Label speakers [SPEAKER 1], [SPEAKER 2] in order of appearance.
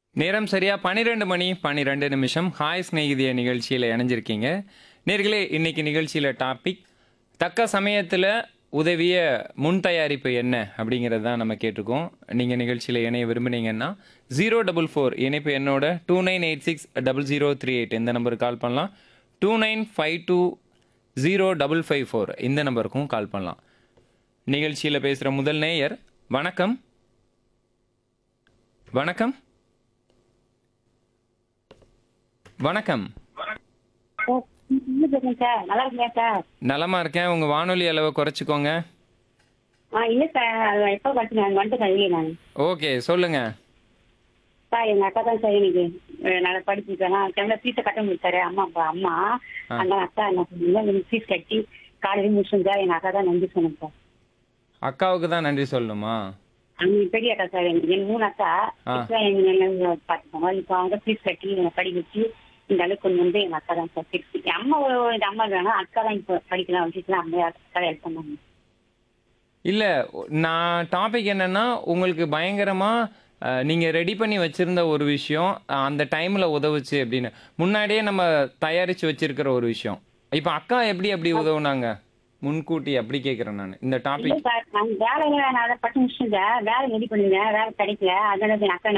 [SPEAKER 1] நேரம் சரியா பன்னிரெண்டு மணி பன்னிரெண்டு நிமிஷம் ஹாய் ஸ்நேகிதிய நிகழ்ச்சியில் இணைஞ்சிருக்கீங்க நேர்களே இன்னைக்கு நிகழ்ச்சியில் டாபிக் தக்க சமயத்தில் உதவிய முன் தயாரிப்பு என்ன அப்படிங்கிறது தான் நம்ம கேட்டிருக்கோம் நீங்கள் நிகழ்ச்சியில் இணைய விரும்புனீங்கன்னா ஜீரோ டபுள் ஃபோர் இணைப்பு என்னோட two nine eight six double zero three eight இந்த நம்பருக்கு கால் பண்ணலாம் two nine five two zero double five four இந்த நம்பருக்கும் கால் பண்ணலாம் நிகழ்ச்சியில் பேசுகிற முதல் நேயர் வணக்கம் வணக்கம் வணக்கம்
[SPEAKER 2] சார் என்ன பேசுறேன் சார் நல்லா இருக்கீங்க சார்
[SPEAKER 1] நலமா இருக்கேன் உங்க வானொலி அளவை குறைச்சிக்கோங்க
[SPEAKER 2] ஆ இல்லை சார் அது எப்போ படிச்சு நான் வந்துட்டேன் வெளியே நான்
[SPEAKER 1] ஓகே சொல்லுங்க
[SPEAKER 2] சார் எங்கள் அக்கா தான் சார் எனக்கு அஹ், நல்லா படிச்சுருக்கேன் டைம்ல ஃபீஸை கட்ட முடிச்சாரு அம்மா அப்பா அம்மா அந்த அக்கா என்ன சொன்னீங்க எனக்கு ஃபீஸ் கட்டி காலேஜ் முடிச்சு சார் எங்கள் அக்கா தான் நன்றி சொன்னேன் சார்
[SPEAKER 1] அக்காவுக்கு தான் நன்றி சொல்லணுமா
[SPEAKER 2] அவங்க பெரிய அக்கா சார் எனக்கு என் மூணு அக்கா
[SPEAKER 1] ஆ.
[SPEAKER 2] இப்போ எங்க நல்லா பார்த்துக்கோங்க இப்போ அவங்க ஃபீஸ் கட்டி என்னை படிக்க வச்சு இந்த அளவுக்கு கொண்டு வந்து எங்கள் அக்கா தான் சார் ஃபிக்ஸ் என் அம்மா ஒரு இந்த அம்மா வேணும் அக்கா தான் இப்போ படிக்கலாம் வச்சுக்கலாம் அம்மா அக்கா ஹெல்ப் பண்ணாங்க
[SPEAKER 1] இல்ல நான் டாபிக் என்னன்னா உங்களுக்கு பயங்கரமா அஹ், நீங்க ரெடி பண்ணி வச்சிருந்த ஒரு விஷயம் அஹ், அந்த டைம்ல உதவுச்சு அப்படின்னு முன்னாடியே நம்ம தயாரிச்சு வச்சிருக்கிற ஒரு விஷயம் இப்ப அக்கா எப்படி அப்படி உதவுனாங்க முன்கூட்டி அப்படி கேக்குறேன் நான் இந்த
[SPEAKER 2] இல்ல
[SPEAKER 1] டாபிக்
[SPEAKER 2] சார் நான் வேலையில நான் அதை பட்டு முடிச்சுட்டேன் வேலை ரெடி பண்ணிருந்தேன் வேலை கிடைக்கல அதனால என் அக்கா